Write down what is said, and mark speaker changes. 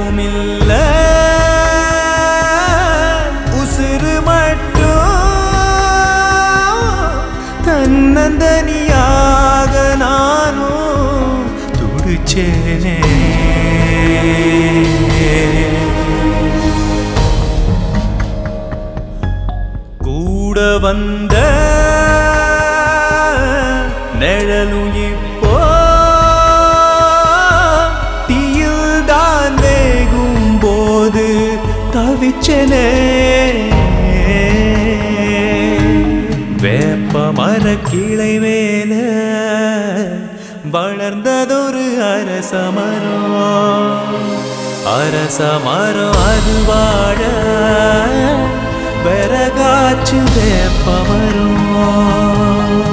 Speaker 1: யாரும் இல்ல உசுறு மட்டும் தன்னந்தனியாக நானும் துடிச்சேனே கூட வந்த நிழலும் இப்போ தீயில் தான் வேகும் போது தவிச்சனே வேப்ப மர கிளை மேல வளர்ந்ததொரு அரச மரம் அரச மரம் அது வாழ விறகாச்சு வேப்ப மரம்